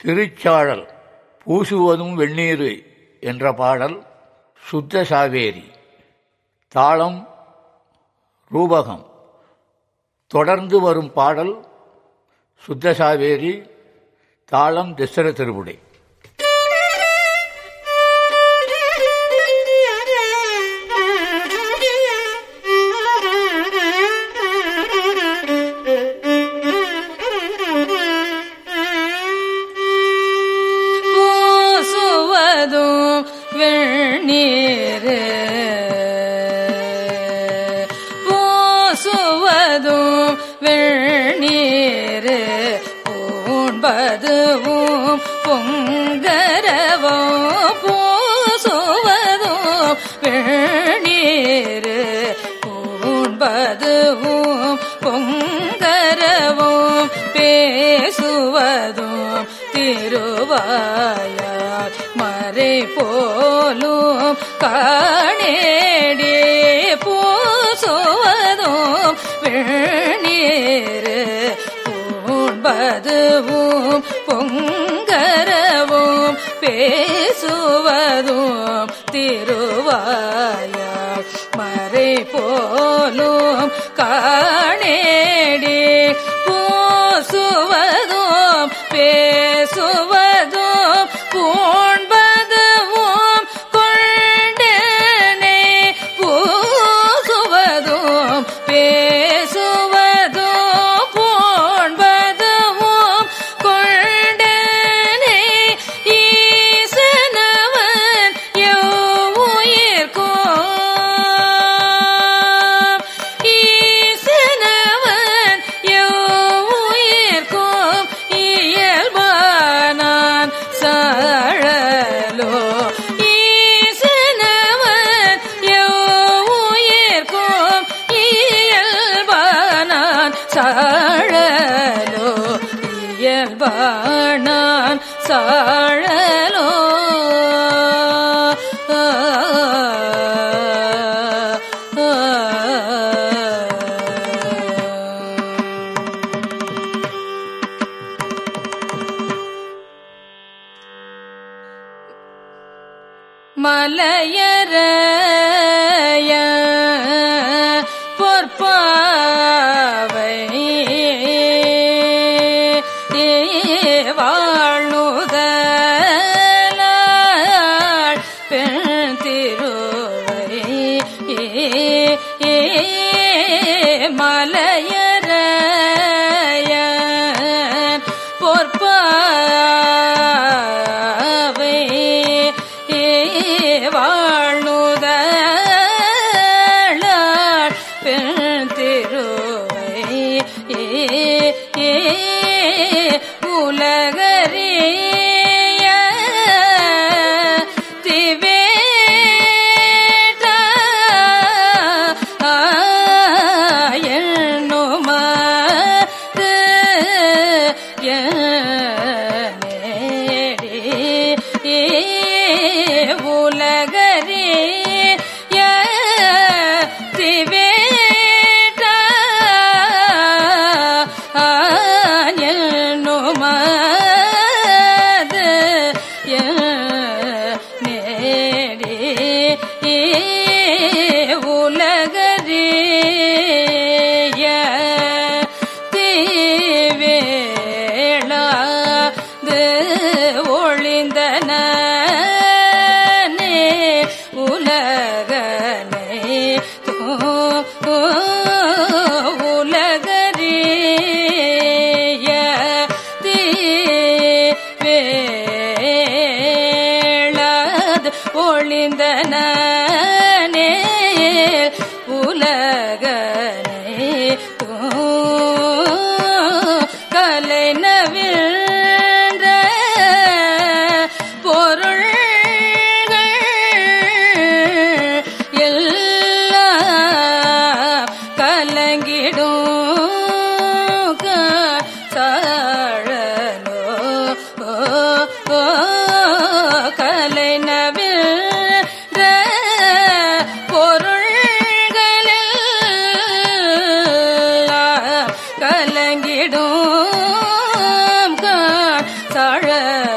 திருச்சாழல் பூசுவதும் வெந்நீரு என்ற பாடல் சுத்த சாவேரி தாளம் ரூபகம் தொடர்ந்து வரும் பாடல் சுத்த சாவேரி தாளம் திசர திருவுடை பூசுவதும் வெண்ணீரு பூசுவதும் வெண்ணீரு பூண்பதுவும் பொங்கரவோ பூசுவதும் வெண்ணீரு பூண்பதுவும் பொங்கரவும் பேசுவதும் திருவாயார் மறை போலும் காணேடி பூசுவதும் வெண்ணீரு பூண்பதுவும் பொங்கரவும் பேசுவதும் திருவாயார் மறை போலும் காணேடி பூசுவதும் பேசுவதும் பூண்பதுவும் கொண்டனே பூசுவதும் பேசுவதும் பூண்பதுவும் கொண்டனே ஈசனவன் எவ்வுயிர்க்கும் ஈசனவன் எவ்வுயிர்க்கும் இயல்பானான் சாழலோ ஈசனவன் எவ்வுயிர்க்கும் இயல்பானான் சாழலோ இயல்பானான் சாழலோ மலையறைய பொற்பாவை வாழ்நுதலாள் பெண் திருவை மலையறைய பொற்பாவை வாழ்நுதலாள் பெண் திருவை உலகறிய திவேட்ட எண்ணுமது உலகறிய திவேட்ட எண்ணுமது நேடி உலகறிய தீவேளாது ஒளிந்தன உலகனை உலகறிய தீவேளாது ஒளிந்தன உலகனை கலை நவிழ்ந்த பொருள்கள் எல்லாம் கலங்கிடும் சாழலோ கலை நவிழ்ந்த தாழ